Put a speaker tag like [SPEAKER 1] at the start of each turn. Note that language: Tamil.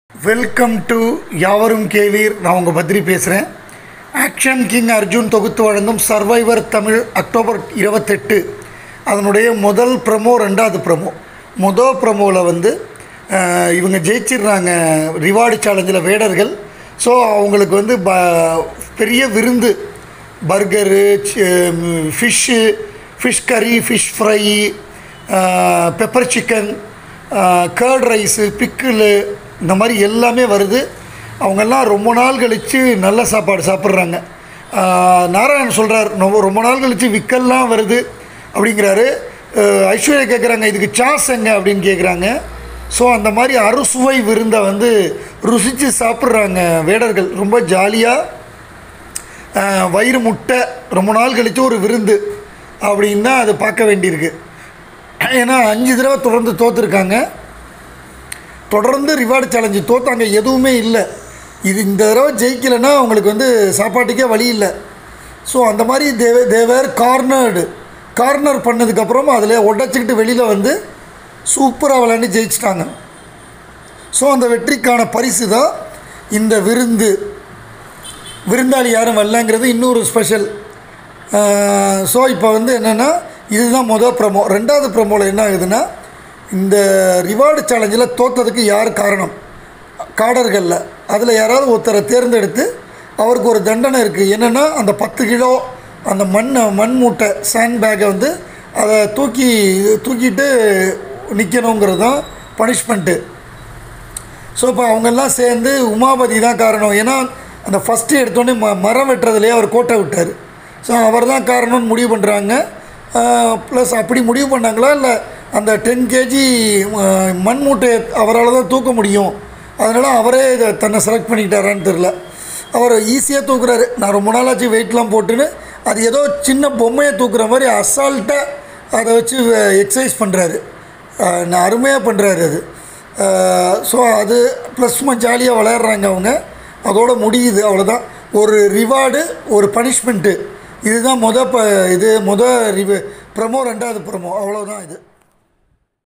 [SPEAKER 1] வெல்கம் டு யாவரும் கேவீர் நான் உங்கள் பத்ரி பேசுகிறேன் ஆக்ஷன் கிங் அர்ஜுன் தொகுத்து வழங்கும் சர்வைவர் தமிழ் அக்டோபர் இருபத்தெட்டு அதனுடைய முதல் ப்ரமோ ரெண்டாவது ப்ரமோ மொதல் ப்ரமோவில் வந்து அஹ், இவங்க ஜெயிச்சிடுறாங்க ரிவார்டு சேலஞ்சில் வேடர்கள் ஸோ அவங்களுக்கு வந்து ப பெரிய விருந்து பர்கரு ஃபிஷ்ஷு ஃபிஷ் கறி fish fry pepper chicken curd rice pickle இந்த மாதிரி எல்லாமே வருது அவங்கெல்லாம் ரொம்ப நாள் கழித்து நல்ல சாப்பாடு சாப்பிட்றாங்க நாராயணன் சொல்கிறார் ரொம்ப ரொம்ப நாள் கழித்து விக்கல்லாம் வருது அப்படிங்கிறாரு அஹ், ஐஸ்வர்யா கேட்குறாங்க இதுக்கு சாஸ் எங்க அப்படின்னு கேட்குறாங்க ஸோ அந்த மாதிரி அறுசுவை விருந்தை வந்து ருசித்து சாப்பிட்றாங்க வேடர்கள் ரொம்ப ஜாலியாக ஆஹ் வயிறு முட்டை ரொம்ப நாள் கழித்து ஒரு விருந்து அப்படின்னு தான் அது பார்க்க வேண்டியிருக்கு ஏன்னா அஞ்சு தடவை தொடர்ந்து தோற்றுருக்காங்க தொடர்ந்து ரிவார்டு சேலஞ்சு தோத்தாங்க எதுவுமே இல்லை இது இந்த தடவை ஜெயிக்கலைன்னா அவங்களுக்கு வந்து சாப்பாட்டுக்கே வழி இல்லை ஸோ அந்த மாதிரி தேவ தேவர் கார்னர்டு கார்னர் பண்ணதுக்கப்புறம் அதில் உடச்சிக்கிட்டு வெளியில் வந்து சூப்பராக விளையாண்டு ஜெயிச்சிட்டாங்க ஸோ அந்த வெற்றிக்கான பரிசு தான் இந்த விருந்து விருந்தாளி யாரும் வரலங்கிறது இன்னொரு ஸ்பெஷல் ஸோ இப்போ வந்து என்னென்னா இதுதான் மொதல் ப்ரமோ ரெண்டாவது ப்ரமோவில் என்ன ஆகுதுன்னா இந்த ரிவார்டு சேலஞ்சில் தோத்ததுக்கு யார் காரணம் காடர்களில் அதில் யாராவது ஒருத்தரை தேர்ந்தெடுத்து அவருக்கு ஒரு தண்டனை இருக்குது என்னென்னா அந்த பத்து கிலோ அந்த மண் மண் மூட்டை சாண்ட் பேக்கை வந்து அதை தூக்கி தூக்கிட்டு நிற்கணுங்கிறது தான் பனிஷ்மெண்ட்டு ஸோ இப்போ அவங்கெல்லாம் சேர்ந்து உமாபதி தான் காரணம் ஏன்னா அந்த ஃபஸ்ட்டு எடுத்தோடனே ம மரம் வெட்டுறதுலேயே அவர் கோட்டை விட்டார் ஸோ அவர் தான் காரணம்னு முடிவு பண்ணுறாங்க ப்ளஸ் அப்படி முடிவு பண்ணாங்களா இல்லை அந்த டென் கேஜி மண் மூட்டையை அவரால் தான் தூக்க முடியும் அதனால் அவரே இதை தன்னை செலக்ட் பண்ணிக்கிட்டாரான்னு தெரில அவர் ஈஸியாக தூக்குறாரு நான் ரொம்ப நாளாச்சு வெயிட்லாம் போட்டுன்னு அது ஏதோ சின்ன பொம்மையை தூக்குற மாதிரி அசால்ட்டாக அதை வச்சு எக்ஸசைஸ் பண்ணுறாரு நான் அருமையாக பண்ணுறாரு அது ஸோ அது ப்ளஸ் சும்மா ஜாலியாக விளையாடுறாங்க அவங்க அதோட முடியுது அவ்வளோதான் ஒரு ரிவார்டு ஒரு பனிஷ்மெண்ட்டு இதுதான் மொதல் ப இது மொதல் ரிவ ப்ரமோ ரெண்டாவது ப்ரமோ அவ்வளோதான் இது